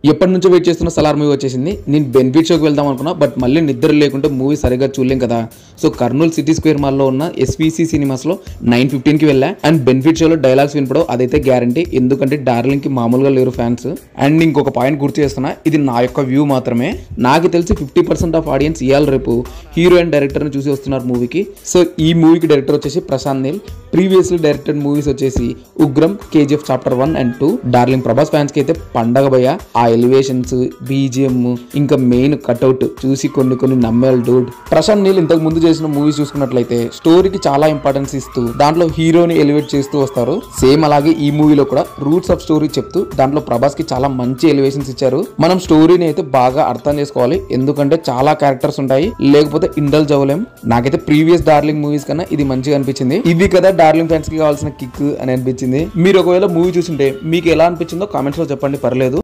ఎప్పటి నుంచో వెయిట్ చేస్తున్న సలార్ మూవీ వచ్చేసింది నేను బెనిఫిట్ షోకి వెళ్దాం అనుకున్నా బట్ మళ్ళీ నిద్ర లేకుంటే మూవీ సరిగ్గా చూడలేం కదా సో కర్నూలు సిటీ స్క్వేర్ మాల్లో ఉన్న ఎస్వీసీ సినిమాస్లో నైన్ ఫిఫ్టీన్కి వెళ్ళా అండ్ బెనిఫిట్ షోలో డైలాగ్స్ వినపడవు అదైతే గ్యారంటీ ఎందుకంటే డార్లింగ్కి మామూలుగా లేరు ఫ్యాన్స్ అండ్ ఇంకొక పాయింట్ గుర్తు చేస్తున్నా ఇది నా యొక్క వ్యూ మాత్రమే నాకు తెలిసి ఫిఫ్టీ పర్సెంట్ ఆఫ్ ఆడియన్స్ ఇవాళ రేపు హీరో అండ్ డైరెక్టర్ని చూసి వస్తున్నారు మూవీకి సో ఈ మూవీకి డైరెక్టర్ వచ్చేసి Prashanth Neel previously directed movies వచ్చేసి Ugramm KGF chapter one and two darling Prabhas fans కి అయితే పండగ భయ ఆ ఎలివేషన్స్ బీజిఎం ఇంకా మెయిన్ కట్అవుట్ చూసి కొన్ని కొన్ని నమ్మేలు డూడ్ ప్రశాంత్ నీల్ ఇంతకు ముందు చేసిన మూవీస్ చూసుకున్నట్లయితే స్టోరీకి చాలా ఇంపార్టెన్స్ ఇస్తూ దాంట్లో హీరోని ఎలివేట్ చేస్తూ వస్తారు సేమ్ అలాగే ఈ మూవీలో కూడా రూట్స్ ఆఫ్ స్టోరీ చెప్తూ దాంట్లో ప్రభాస్ కి చాలా మంచి ఎలివేషన్స్ ఇచ్చారు మనం స్టోరీని అయితే బాగా అర్థం చేసుకోవాలి ఎందుకంటే చాలా క్యారెక్టర్స్ ఉంటాయి లేకపోతే ఇండల్ జవలేం నాకైతే ప్రీవియస్ డార్లింగ్ మూవీస్ కన్నా ఇది మంచిగా అనిపించింది ఇది కదా డార్లింగ్ ఫ్యాన్స్ కి కావాల్సిన కిక్ అని అనిపించింది మీరు ఒకవేళ మూవీ చూసింటే మీకు ఎలా అనిపించిందో కామెంట్స్ లో చెప్పండి పర్లేదు